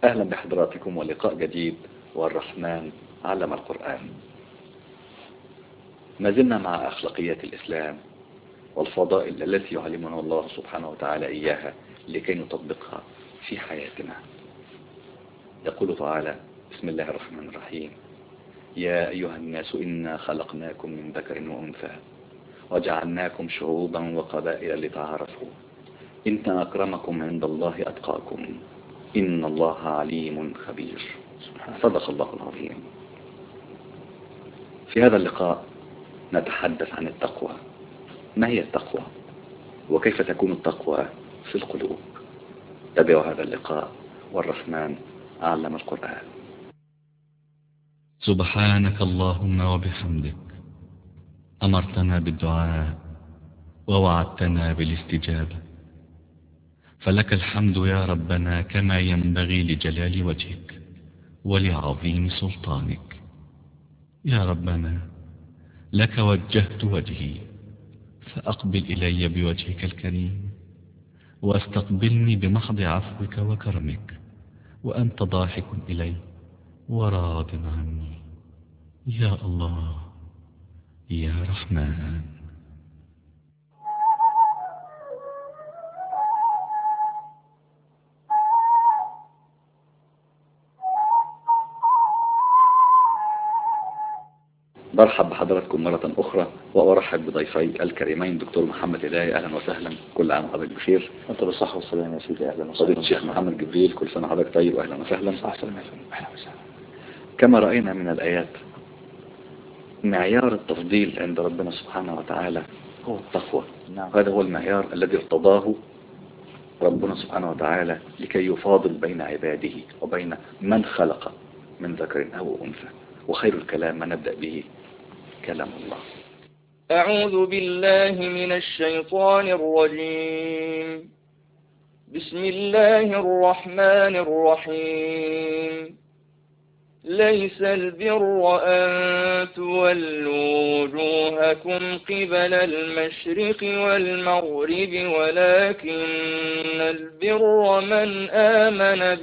أهلا بحضراتكم ولقاء جديد والرحمن علم القرآن ما زلنا مع أخلاقيات الإسلام والفضائل التي يعلمنا الله سبحانه وتعالى إياها لكي نطبقها في حياتنا يقول تعالى بسم الله الرحمن الرحيم يا أيها الناس إنا خلقناكم من ذكر وأنثى وجعلناكم شعوبا وقبائل لتعارفوا إن أكرمكم عند الله أتقاكم إن الله عليم خبير صدق الله العظيم في هذا اللقاء نتحدث عن التقوى ما هي التقوى وكيف تكون التقوى في القلوب تابعوا هذا اللقاء والرحمن أعلم القرآن سبحانك اللهم وبحمدك أمرتنا بالدعاء ووعدتنا بالاستجابة فلك الحمد يا ربنا كما ينبغي لجلال وجهك ولعظيم سلطانك يا ربنا لك وجهت وجهي فأقبل إلي بوجهك الكريم واستقبلني بمحض عفوك وكرمك وأنت ضاحك إلي وراض عني يا الله يا رحمن برحب بحضراتكم مرة أخرى وأرحب بضيفي الكريمين دكتور محمد هداية أهلا وسهلا كل عام وحضرتك بخير أنت بالصحة والسلامة يا سيدي أهلا فضيلة وسهلا الشيخ محمد جبريل كل سنة وحضرتك طيب وأهلا وسهلا صحة والسلامة يا فندم. أهلا وسهلا كما رأينا من الآيات معيار التفضيل عند ربنا سبحانه وتعالى هو التقوى نعم هذا هو المعيار الذي ارتضاه ربنا سبحانه وتعالى لكي يفاضل بين عباده وبين من خلق من ذكر أو أنثى وخير الكلام ما نبدأ به كلام الله أعوذ بالله من الشيطان الرجيم بسم الله الرحمن الرحيم ليس البر أن تولوا وجوهكم قبل المشرق والمغرب ولكن البر من آمن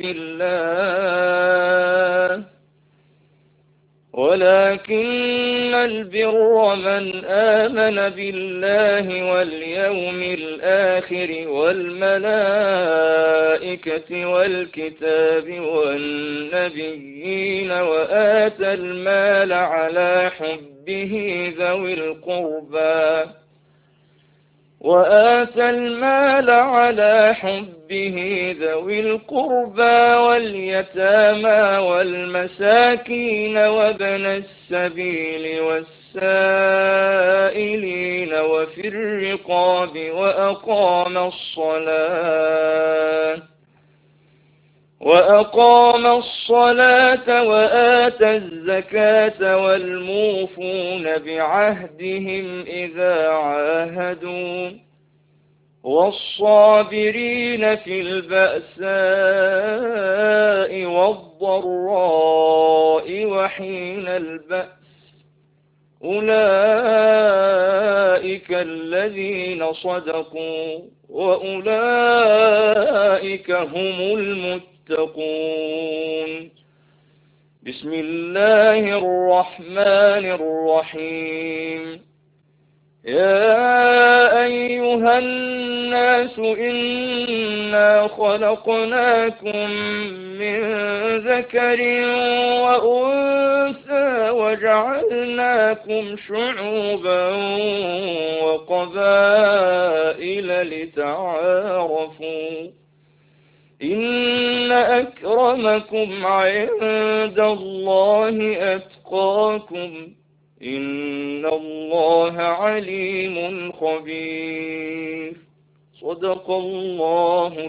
بالله ولكن البر من آمن بالله واليوم الآخر والملائكة والكتاب والنبيين وآتى المال على حبه ذوي القربى وآتى المال على حبه ذوي القربى واليتامى والمساكين وابن السبيل والسائلين وفي الرقاب وأقام الصلاة وأقام الصلاة وآتى الزكاة والموفون بعهدهم إذا عاهدوا والصابرين في البأساء والضراء وحين البأس أولئك الذين صدقوا وأولئك هم المتقون بسم الله الرحمن الرحيم يا أيها الناس إنا خلقناكم من ذكر وأنثى وجعلناكم شعوبا وقبائل لتعارفوا إن أكرمكم عند الله أتقاكم إن الله عليم خبير صدق الله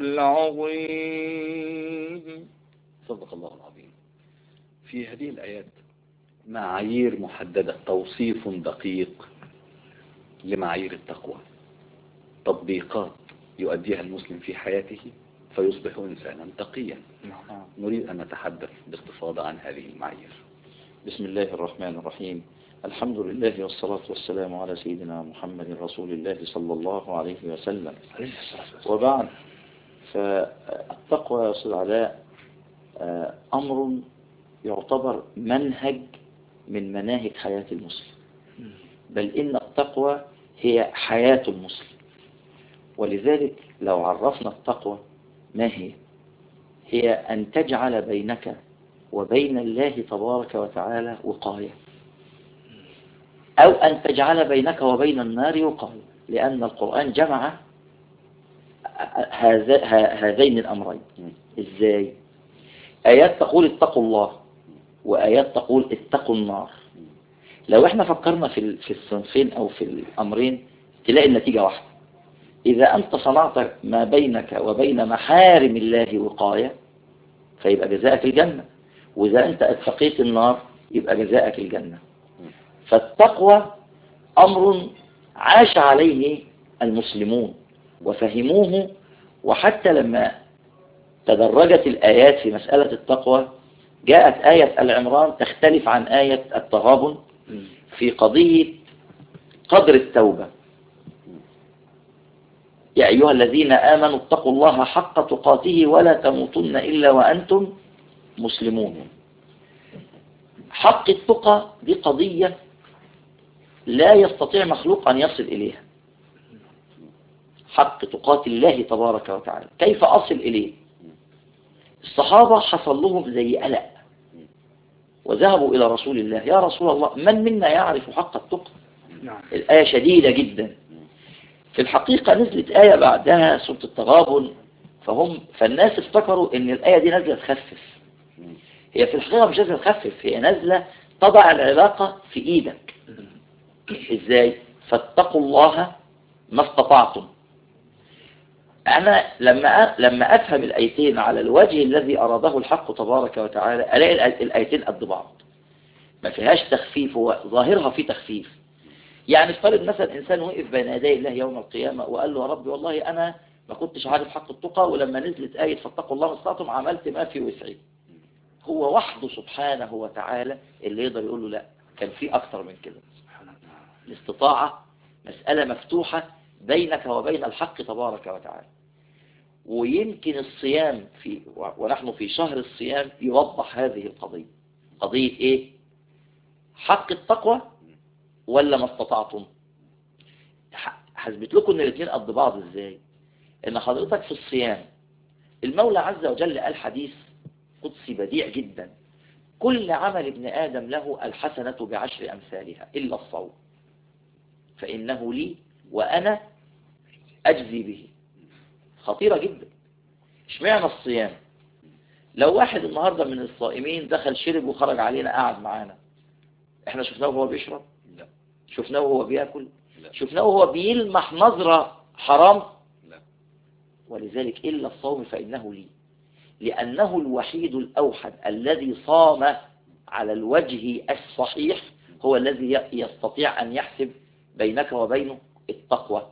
العظيم صدق الله العظيم في هذه الآيات معايير محددة توصيف دقيق لمعايير التقوى تطبيقات يؤديها المسلم في حياته فيصبح إنسانا تقيا نعم. نريد أن نتحدث باستفاضة عن هذه المعايير بسم الله الرحمن الرحيم الحمد لله والصلاة والسلام على سيدنا محمد رسول الله صلى الله عليه وسلم وبعد فالتقوى يا أستاذ علاء آه، أمر يعتبر منهج من مناهج حياة المسلم بل إن التقوى هي حياة المسلم ولذلك لو عرفنا التقوى ما هي هي أن تجعل بينك وبين الله تبارك وتعالى وقاية أو أن تجعل بينك وبين النار وقاية لأن القرآن جمع هذا- ه- هذين الأمرين إزاي آيات تقول اتقوا الله وآيات تقول اتقوا النار لو احنا فكرنا في ال- في الصنفين أو في الأمرين تلاقي النتيجة واحدة إذا أنت صنعت ما بينك وبين محارم الله وقاية فيبقى جزاءك الجنة وإذا أنت اتقيت النار يبقى جزاءك الجنة فالتقوى أمر عاش عليه المسلمون وفهموه وحتى لما تدرجت الآيات في مسألة التقوى جاءت آية العمران تختلف عن آية التغابن في قضية قدر التوبة يا أيها الذين آمنوا اتقوا الله حق تقاته ولا تموتن إلا وأنتم مسلمون حق التقى دي قضية لا يستطيع مخلوق أن يصل إليها حق تقات الله تبارك وتعالى كيف أصل إليه الصحابة حصل لهم زي قلق وذهبوا إلى رسول الله يا رسول الله من منا يعرف حق التقى نعم الآية شديدة جدا في الحقيقة نزلت آية بعدها سورة التغابن فهم فالناس افتكروا ان الآية دي نازلة تخفف هي في الحقيقة مش نازلة تخفف هي نازلة تضع العلاقة في ايدك ازاي فاتقوا الله ما استطعتم انا لما أ- لما افهم الايتين على الوجه الذي اراده الحق تبارك وتعالى الاقي الآ- الايتين قد بعض ما فيهاش تخفيف هو ظاهرها في تخفيف يعني افترض مثلا انسان وقف بين يدي الله يوم القيامة وقال له يا ربي والله انا ما كنتش عارف حق التقى ولما نزلت آية فاتقوا الله ما استطعتم عملت ما في وسعي هو وحده سبحانه وتعالى اللي يقدر يقول له لا كان في اكتر من كده الاستطاعة مسألة مفتوحة بينك وبين الحق تبارك وتعالى ويمكن الصيام في ونحن في شهر الصيام يوضح هذه القضية قضية ايه حق التقوى ولا ما استطعتم ح- هثبت لكم ان الاثنين قد بعض ازاي ان حضرتك في الصيام المولى عز وجل قال حديث قدسي بديع جدا كل عمل ابن آدم له الحسنة بعشر أمثالها إلا الصوم فإنه لي وأنا أجزي به خطيرة جدا اشمعنى الصيام لو واحد النهاردة من الصائمين دخل شرب وخرج علينا قعد معانا احنا شفناه وهو بيشرب لا شفناه وهو بياكل لا. شفناه وهو بيلمح نظرة حرام لا ولذلك إلا الصوم فإنه لي لأنه الوحيد الأوحد الذي صام على الوجه الصحيح هو الذي ي- يستطيع أن يحسب بينك وبينه التقوى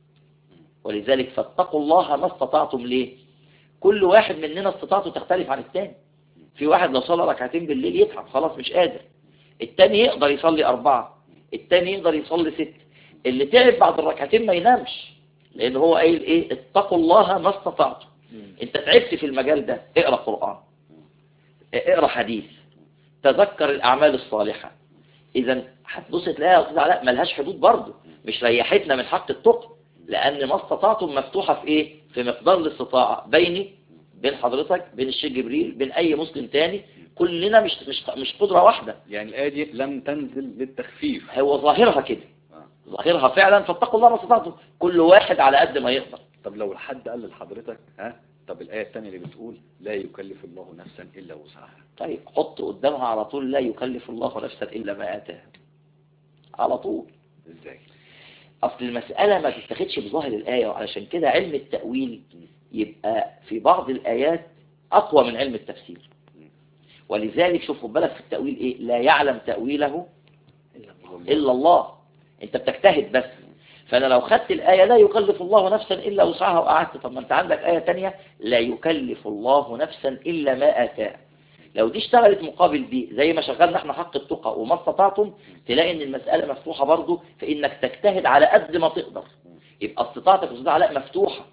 ولذلك فاتقوا الله ما استطعتم ليه كل واحد مننا استطاعته تختلف عن الثاني في واحد لو صلى ركعتين بالليل يتعب خلاص مش قادر التاني يقدر يصلي أربعة التاني يقدر يصلي ست اللي تعب بعد الركعتين ما ينامش لأن هو قايل إيه اتقوا الله ما استطعتم انت تعبت في المجال ده اقرأ قرآن اقرأ حديث تذكر الأعمال الصالحة إذا هتبص تلاقيها يا أستاذ علاء ملهاش حدود برضه مش ريحتنا من حق التقى لأن ما استطعتم مفتوحة في إيه؟ في مقدار الاستطاعة بيني بين حضرتك بين الشيخ جبريل بين أي مسلم تاني كلنا مش مش مش قدرة واحدة يعني الآية دي لم تنزل للتخفيف هو ظاهرها كده آه. ظاهرها فعلا فاتقوا الله ما استطعتم كل واحد على قد ما يقدر طب لو حد قال لحضرتك ها طب الآية الثانية اللي بتقول لا يكلف الله نفسا إلا وسعها طيب حط قدامها على طول لا يكلف الله نفسا إلا ما آتاها على طول إزاي أصل المسألة ما تتخدش بظاهر الآية وعلشان كده علم التأويل يبقى في بعض الآيات أقوى من علم التفسير ولذلك شوف خد بالك في التأويل إيه لا يعلم تأويله إلا الله أنت بتجتهد بس فأنا لو خدت الآية لا يكلف الله نفسا إلا وسعها وقعدت طب ما أنت عندك آية تانية لا يكلف الله نفسا إلا ما آتاها لو دي اشتغلت مقابل دي زي ما شغلنا احنا حق التقى وما استطعتم تلاقي ان المسألة مفتوحة برضو في انك تجتهد على قد ما تقدر يبقى استطاعتك استطاعة علاء مفتوحة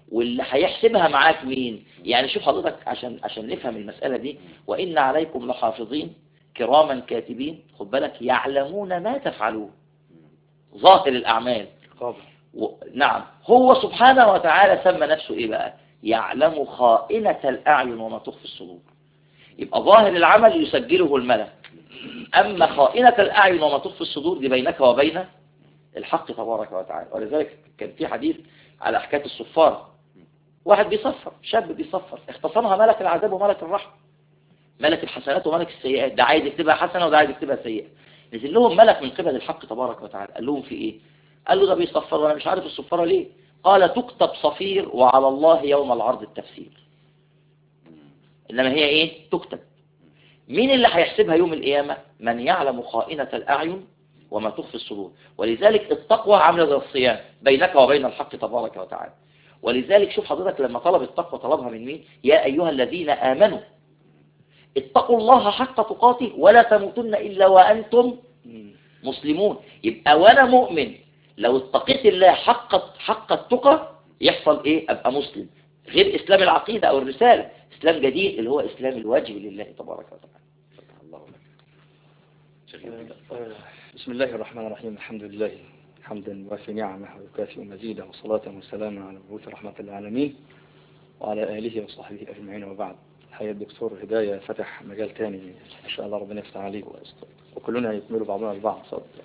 واللي هيحسبها معاك مين يعني شوف حضرتك عشان عشان نفهم المسألة دي وإن عليكم لحافظين كراما كاتبين خد بالك يعلمون ما تفعلون ظاهر الأعمال قابل و... نعم هو سبحانه وتعالى سمى نفسه إيه بقى يعلم خائنة الأعين وما تخفي الصدور يبقى ظاهر العمل يسجله الملك أما خائنة الأعين وما تخفي الصدور دي بينك وبين الحق تبارك وتعالى ولذلك كان في حديث على حكاية الصفار واحد بيصفر شاب بيصفر اختصمها ملك العذاب وملك الرحمة ملك الحسنات وملك السيئات ده عايز يكتبها حسنة وده عايز يكتبها سيئة نزل لهم ملك من قبل الحق تبارك وتعالى قال لهم في ايه قال له ده بيصفر وانا مش عارف الصفارة ليه قال تكتب صفير وعلى الله يوم العرض التفسير انما هي ايه تكتب مين اللي هيحسبها يوم القيامة من يعلم خائنة الأعين وما تخفي الصدور ولذلك التقوى عاملة زي الصيام بينك وبين الحق تبارك وتعالى ولذلك شوف حضرتك لما طلب التقوى طلبها من مين يا أيها الذين آمنوا اتقوا الله حق تقاته ولا تموتن إلا وأنتم مسلمون يبقى وأنا مؤمن لو اتقيت الله حق حق التقى يحصل ايه ابقى مسلم غير اسلام العقيدة او الرسالة اسلام جديد اللي هو اسلام الوجه لله تبارك وتعالى فتح الله لك شغل آه، بسم الله الرحمن الرحيم الحمد لله حمدا وافي نعمه ويكافئ مزيده وصلاة وسلاما على مبعوث رحمة العالمين وعلى آله وصحبه أجمعين وبعد الحقيقة الدكتور هداية فتح مجال تاني ما شاء الله ربنا يفتح عليه وكلنا يكملوا بعضنا البعض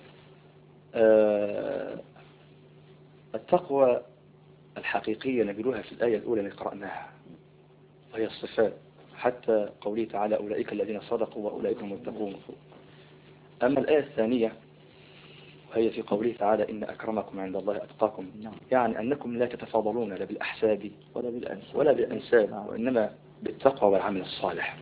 آه، التقوى الحقيقية نجدها في الآية الأولى اللي قرأناها وهي الصفات حتى قوله تعالى أولئك الذين صدقوا وأولئك هم المتقون أما الآية الثانية وهي في قوله تعالى إن أكرمكم عند الله أتقاكم نعم. يعني أنكم لا تتفاضلون لا بالأحساب ولا بالأنساب ولا بالأنساب نعم. وإنما بالتقوى والعمل الصالح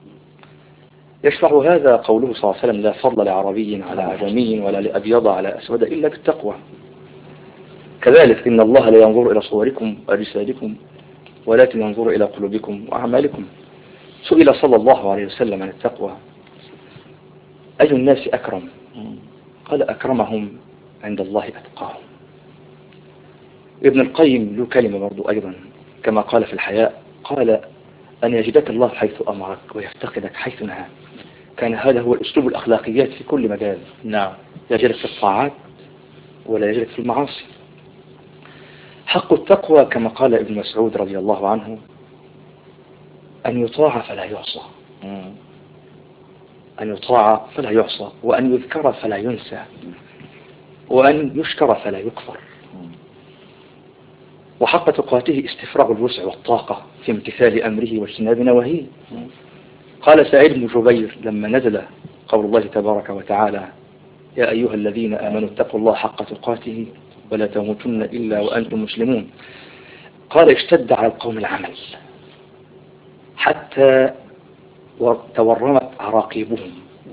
يشرح هذا قوله صلى الله عليه وسلم لا فضل لعربي على عجمي ولا لأبيض على أسود إلا بالتقوى كذلك إن الله لا ينظر إلى صوركم وأجسادكم ولكن ينظر إلى قلوبكم وأعمالكم سئل صلى الله عليه وسلم عن التقوى أي الناس أكرم مم. قال أكرمهم عند الله أتقاهم ابن القيم له كلمة برضو أيضا كما قال في الحياء قال أن يجدك الله حيث أمرك ويفتقدك حيث نهاك كان هذا هو الأسلوب الأخلاقيات في كل مجال نعم يجدك في الطاعات ولا يجدك في المعاصي حق التقوى كما قال ابن مسعود رضي الله عنه أن يطاع فلا يعصى مم. أن يطاع فلا يعصى وأن يذكر فلا ينسى وأن يشكر فلا يكفر وحق تقاته استفراغ الوسع والطاقة في امتثال أمره واجتناب نواهيه مم. قال سعيد بن جبير لما نزل قول الله تبارك وتعالى يا أيها الذين آمنوا اتقوا الله حق تقاته ولا تموتن إلا وأنتم مسلمون قال اشتد على القوم العمل حتى تورمت عراقيبهم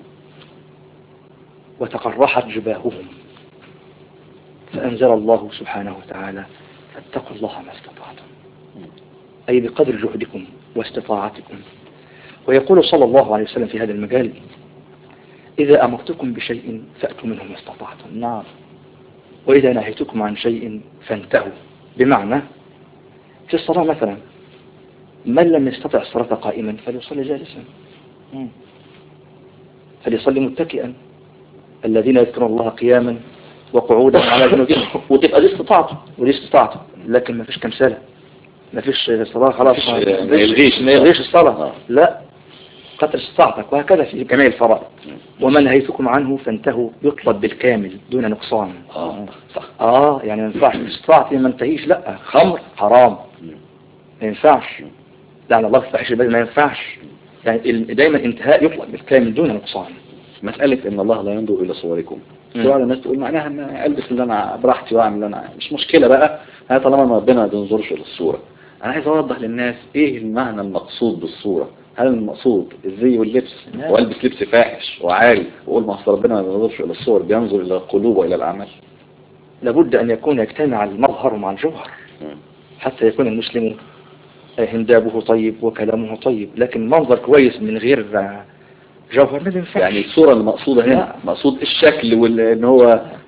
وتقرحت جباههم فأنزل الله سبحانه وتعالى فاتقوا الله ما استطعتم أي بقدر جهدكم واستطاعتكم ويقول صلى الله عليه وسلم في هذا المجال إذا أمرتكم بشيء فأتوا منه ما استطعتم نعم وإذا نهيتكم عن شيء فانتهوا بمعنى في الصلاة مثلا من لم يستطع الصلاة قائما فليصلي جالسا مم. فليصلي متكئا الذين يذكرون الله قياما وقعودا على جنوبهم وتبقى دي استطاعته ودي استطاعته لكن ما فيش كمثالة ما فيش صلاة خلاص مفيش- ما يلغيش ما يلغيش الصلاة آه. لا قدر استطاعتك وهكذا في جميع الفرائض وما نهيتكم عنه فانتهوا يطلب بالكامل دون نقصان اه صح اه يعني ما ينفعش استطاعتي ما انتهيش لا خمر حرام ما ينفعش لعن الله الفاحش البذل ما ينفعش يعني ال- دايما انتهاء يطلب بالكامل دون نقصان مسألة ان الله لا ينظر الى صوركم مم. في بعض الناس تقول معناها ان البس اللي انا براحتي واعمل اللي انا مش مشكلة بقى انا طالما إن ربنا ما بينظرش الى الصورة انا عايز اوضح للناس ايه المعنى المقصود بالصورة هل المقصود الزي واللبس نعم. والبس لبس فاحش وعالي واقول ما أصل ربنا ما بينظرش الى الصور بينظر الى القلوب والى الاعمال لابد ان يكون يجتمع المظهر مع الجوهر مم. حتى يكون المسلم هندابه طيب وكلامه طيب لكن منظر كويس من غير جوهر ما ينفعش يعني الصورة المقصودة هنا لا. مقصود الشكل وان هو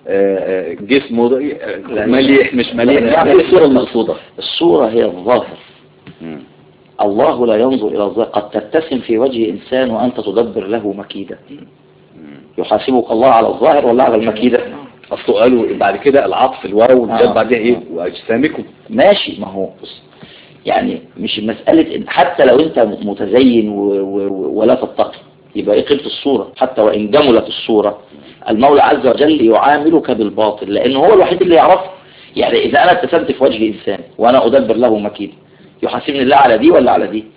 آه، آه، جسمه آه، مليح مش مليح لا، يعني لا. ايه الصورة المقصودة الصورة هي الظاهر مم. الله لا ينظر إلى الظاهر قد تبتسم في وجه إنسان وأنت تدبر له مكيدة يحاسبك الله على الظاهر ولا على المكيدة اصله قالوا بعد كده العطف الواو آه. جاب بعدها ايه واجسامكم ماشي ما هو بص، يعني مش مسألة إن حتى لو أنت متزين و و ولا تتقي يبقى إيه قيمة الصورة حتى وإن جملت الصورة المولى عز وجل يعاملك بالباطل لأنه هو الوحيد اللي يعرفه يعني إذا أنا ابتسمت في وجه إنسان وأنا أدبر له مكيد يحاسبني الله على دي ولا على دي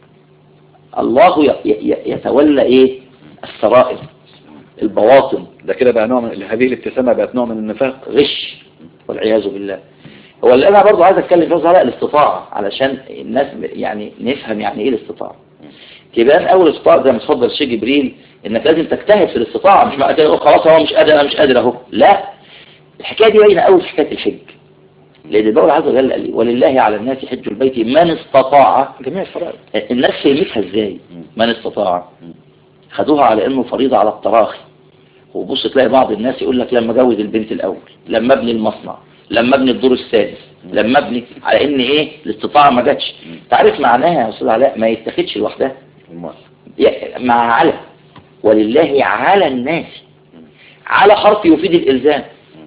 الله ي- ي- يتولى إيه السرائر البواطن ده كده بقى نوع من هذه الابتسامة بقت نوع من النفاق غش والعياذ بالله هو اللي انا برضو عايز اتكلم فيه على الاستطاعة علشان الناس يعني نفهم يعني ايه الاستطاعة تبان اول استطاعة زي ما اتفضل الشيخ جبريل انك لازم تجتهد في الاستطاعة مش معنى كده تقول خلاص هو مش قادر انا مش قادر اهو لا الحكاية دي باينة قوي في حكاية الحج لان المولى عز وجل قال لي ولله على الناس حج البيت من استطاع جميع الفرائض الناس فهمتها ازاي من استطاع خدوها على انه فريضة على التراخي وبص تلاقي بعض الناس يقول لك لما اجوز البنت الاول لما ابني المصنع لما ابني الدور السادس لما ابني على ان ايه الاستطاعة ما جاتش تعرف معناها يا استاذ علاء ما يتاخدش لوحدها أمال. يا- مع على ولله على الناس على حرف يفيد الالزام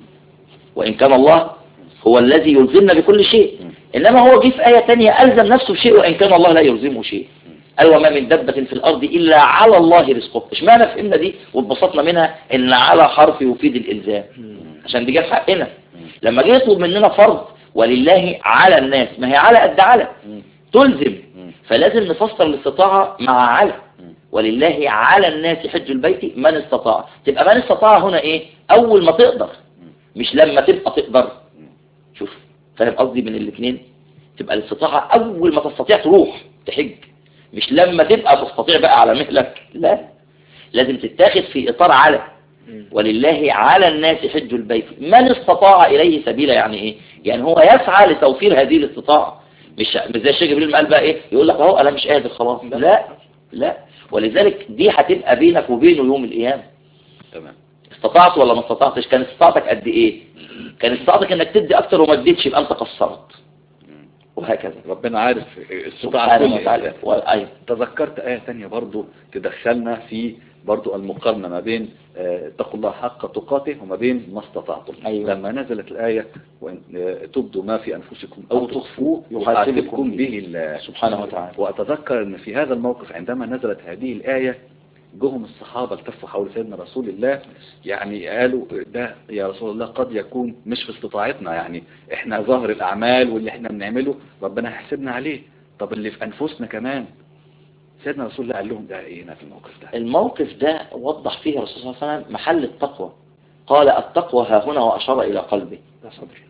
وان كان الله هو الذي يلزمنا بكل شيء انما هو جه في ايه تانية الزم نفسه بشيء وان كان الله لا يلزمه شيء قال وما من دبة في الارض الا على الله رزقها اشمعنى فهمنا دي واتبسطنا منها ان على حرف يفيد الالزام عشان دي جت حقنا لما جه يطلب مننا فرض ولله على الناس ما هي على قد على تلزم فلازم نفسر الاستطاعة مع على ولله على الناس حج البيت من استطاع تبقى من استطاع هنا ايه اول ما تقدر مش لما تبقى تقدر شوف فاهم قصدي من الاثنين تبقى الاستطاعة اول ما تستطيع تروح تحج مش لما تبقى تستطيع بقى على مهلك لا لازم تتاخد في اطار على ولله على الناس حج البيت من استطاع اليه سبيلا يعني ايه يعني هو يسعى لتوفير هذه الاستطاعة مش مش زي الشيخ جبريل ما قال بقى ايه يقول لك اهو انا مش قادر خلاص لا لا ولذلك دي هتبقى بينك وبينه يوم القيامه تمام استطعت ولا ما استطعتش كان استطاعتك قد ايه كان استطاعتك انك تدي اكتر وما اديتش يبقى انت قصرت وهكذا ربنا عارف استطاع سبحانه كل وتعالى إنسان. وأيوة. تذكرت آية تانية برضو تدخلنا في برضو المقارنة ما بين آه، اتقوا الله حق تقاته وما بين ما استطعتم أيوة. لما نزلت الآية وإن آه، تبدوا ما في أنفسكم أو أو تخفوه يحاسبكم يحاسبكم به به الله سبحانه وتعالى. وأتذكر أن في هذا الموقف عندما نزلت هذه الآية جهم الصحابة التفوا حول سيدنا رسول الله يعني قالوا ده يا رسول الله قد يكون مش في استطاعتنا يعني احنا ظاهر الأعمال واللي احنا بنعمله ربنا هيحسبنا عليه طب اللي في أنفسنا كمان سيدنا رسول الله قال لهم ده ايه هنا في الموقف ده الموقف ده وضح فيه الرسول صلى الله عليه وسلم محل التقوى قال التقوى ها هنا وأشار إلى قلبه لا صدري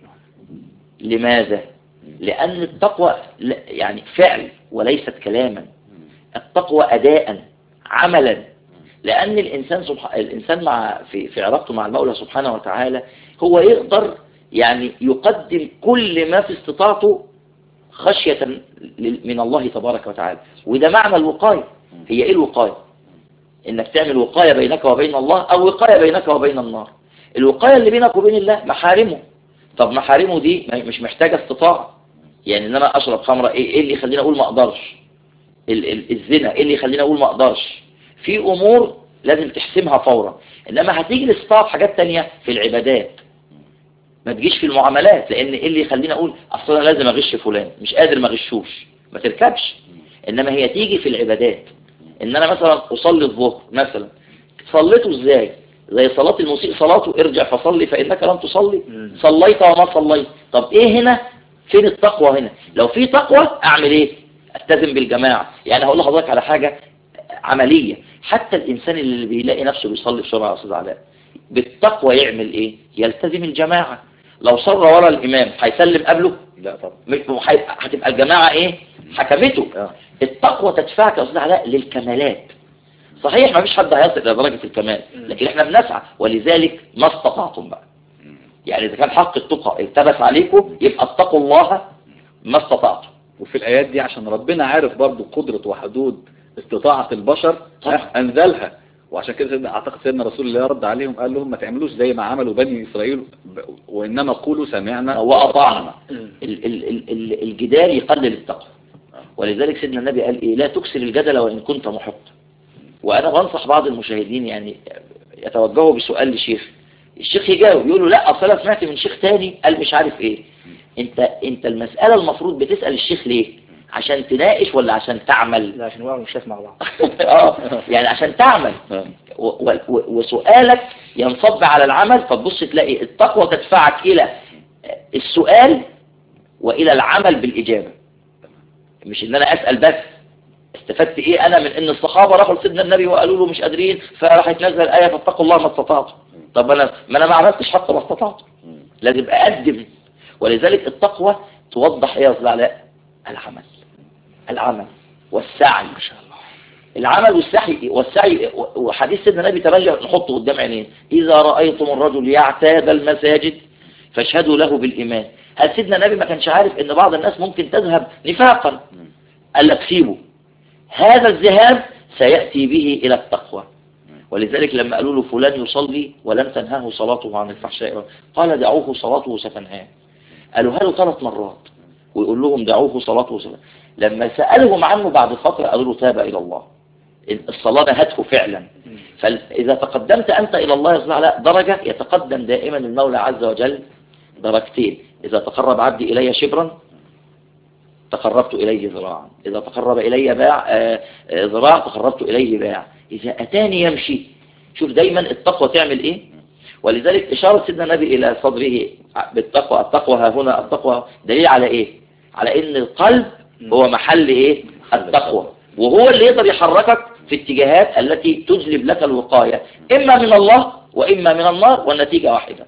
لماذا لأن التقوى ل- يعني فعل وليست كلاما التقوى أداء عملا لأن الإنسان سبح... الإنسان مع في في علاقته مع المولى سبحانه وتعالى هو يقدر يعني يقدم كل ما في استطاعته خشية لل- من الله تبارك وتعالى وده معنى الوقاية هي إيه الوقاية إنك تعمل وقاية بينك وبين الله أو وقاية بينك وبين النار الوقاية اللي بينك وبين الله محارمه طب محارمه دي ما- مش محتاجة استطاعة يعني ان انا اشرب خمرة ايه إيه اللي يخليني اقول ما اقدرش ال ال الزنا ايه اللي يخليني اقول ما اقدرش في امور لازم تحسمها فورا انما هتيجي الاستطاعة في حاجات تانية في العبادات ما تجيش في المعاملات لان ايه اللي يخليني اقول اصل انا لازم اغش فلان مش قادر ما اغشوش ما تركبش انما هي تيجي في العبادات ان انا مثلا اصلي الظهر مثلا صليته ازاي زي صلاة المسيء صلاته ارجع فصلي فإنك لم تصلي صليت وما صليت طب ايه هنا فين التقوى هنا لو في تقوى اعمل ايه التزم بالجماعة يعني هقول لحضرتك على حاجة عملية حتى الانسان اللي بيلاقي نفسه بيصلي بسرعة يا استاذ علاء بالتقوى يعمل ايه يلتزم الجماعة لو صر ورا الامام هيسلم قبله لا طبعا مش- وهي- هتبقى الجماعة ايه حكمته آه. التقوى تدفعك يا استاذ علاء للكمالات صحيح ما فيش حد هيصل الى درجة الكمال لكن احنا بنسعى ولذلك ما استطعتم بقى يعني اذا كان حق التقى التبس عليكم يبقى اتقوا الله ما استطعتم وفي الآيات دي عشان ربنا عارف برضو قدرة وحدود استطاعة البشر طبعا. ها، أنزلها وعشان كده سيدنا اعتقد سيدنا رسول الله رد عليهم قال لهم ما تعملوش زي ما عملوا بني اسرائيل ب- وانما قولوا سمعنا وأطعنا ال- ال- ال- ال- الجدال يقلل التقوى ولذلك سيدنا النبي قال إيه لا تكسر الجدل وإن كنت محق وأنا بنصح بعض المشاهدين يعني يتوجهوا بسؤال لشيخ الشيخ يجاوب يقول له لا أصل أنا سمعت من شيخ تاني قال مش عارف إيه أنت أنت المسألة المفروض بتسأل الشيخ ليه عشان تناقش ولا عشان تعمل لا عشان وقعوا الشاف مع بعض اه يعني عشان تعمل آه. و- و- و- وسؤالك ينصب على العمل فتبص تلاقي التقوى تدفعك إلى السؤال وإلى العمل بالإجابة مش إن أنا أسأل بس استفدت إيه أنا من إن الصحابة راحوا لسيدنا النبي وقالوا له مش قادرين فراح يتنزل الآية فاتقوا الله ما استطعتم طب أنا ما أنا ما عملتش حتى ما استطعت لازم أقدم ولذلك التقوى توضح إيه يا أستاذ علاء العمل العمل والسعي ما شاء الله العمل والسعي والسعي وحديث سيدنا النبي تبلغ نحطه قدام عينين إذا رأيتم الرجل يعتاد المساجد فاشهدوا له بالإيمان هل سيدنا النبي ما كانش عارف ان بعض الناس ممكن تذهب نفاقا قال لك سيبه هذا الذهاب سيأتي به إلى التقوى ولذلك لما قالوا له فلان يصلي ولم تنهاه صلاته عن الفحشاء قال دعوه صلاته ستنهاه قالوا له ثلاث مرات ويقول لهم دعوه صلاته ستنهاه لما سألهم عنه بعد فترة قالوا له تاب إلى الله الصلاة نهته فعلا فإذا تقدمت أنت إلى الله يصنع على درجة يتقدم دائما المولى عز وجل درجتين إذا تقرب عبدي إلي شبرا تقربت إليه ذراعا إذا تقرب إلي باع آه، آه، ذراع تقربت إليه باع إذا أتاني يمشي شوف دايما التقوى تعمل إيه ولذلك إشارة سيدنا النبي إلى صدره بالتقوى التقوى ها هنا التقوى دليل على إيه على إن القلب هو محل إيه التقوى وهو اللي يقدر يحركك في اتجاهات التي تجلب لك الوقاية إما من الله وإما من النار والنتيجة واحدة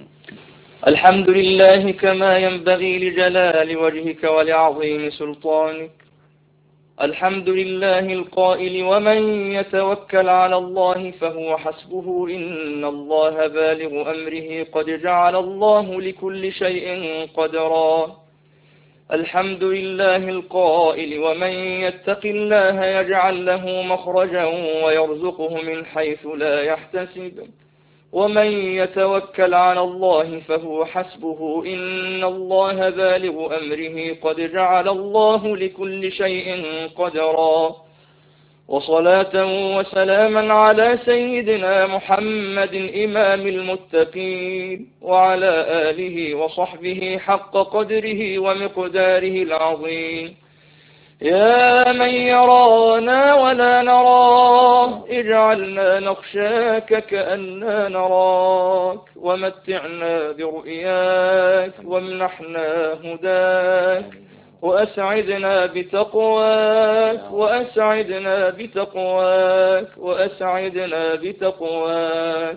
الحمد لله كما ينبغي لجلال وجهك ولعظيم سلطانك الحمد لله القائل ومن يتوكل على الله فهو حسبه إن الله بالغ أمره قد جعل الله لكل شيء قدرا الحمد لله القائل ومن يتق الله يجعل له مخرجا ويرزقه من حيث لا يحتسب ومن يتوكل على الله فهو حسبه إن الله بالغ أمره قد جعل الله لكل شيء قدرا وصلاة وسلاما على سيدنا محمد إمام المتقين وعلى آله وصحبه حق قدره ومقداره العظيم يا من يرانا ولا نراه اجعلنا نخشاك كأننا نراك ومتعنا برؤياك وامنحنا هداك وأسعدنا بتقواك وأسعدنا بتقواك وأسعدنا بتقواك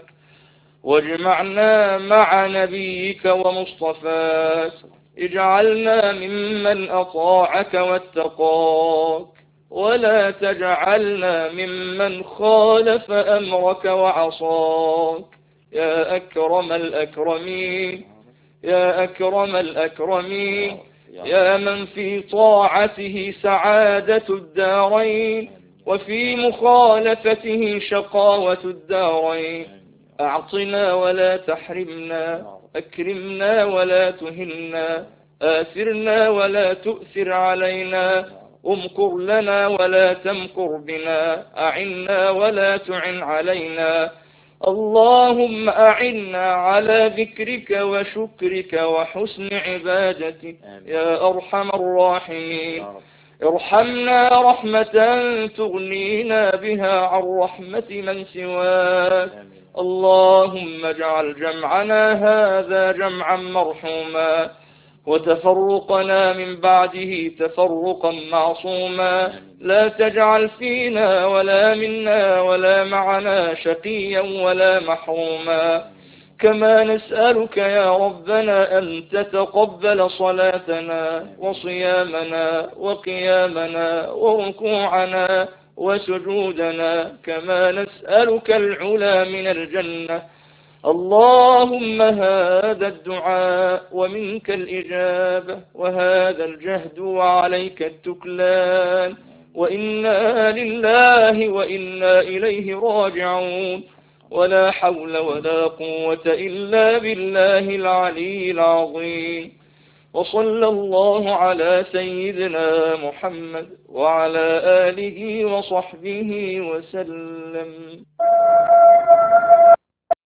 واجمعنا مع نبيك ومصطفاك اجعلنا ممن أطاعك واتقاك ولا تجعلنا ممن خالف أمرك وعصاك يا أكرم الأكرمين يا أكرم الأكرمين يا من في طاعته سعادة الدارين وفي مخالفته شقاوة الدارين أعطنا ولا تحرمنا أكرمنا ولا تهنا آثرنا ولا تؤثر علينا امكر لنا ولا تمكر بنا أعنا ولا تعن علينا اللهم أعنا على ذكرك وشكرك وحسن عبادتك يا أرحم الراحمين ارحمنا رحمة تغنينا بها عن رحمة من سواك اللهم اجعل جمعنا هذا جمعا مرحوما وتفرقنا من بعده تفرقا معصوما لا تجعل فينا ولا منا ولا معنا شقيا ولا محروما كما نسألك يا ربنا أن تتقبل صلاتنا وصيامنا وقيامنا وركوعنا وسجودنا كما نسألك العلا من الجنة اللهم هذا الدعاء ومنك الإجابة وهذا الجهد وعليك التكلان وإنا لله وإنا إليه راجعون ولا حول ولا قوة إلا بالله العلي العظيم وصلى الله على سيدنا محمد وعلى آله وصحبه وسلم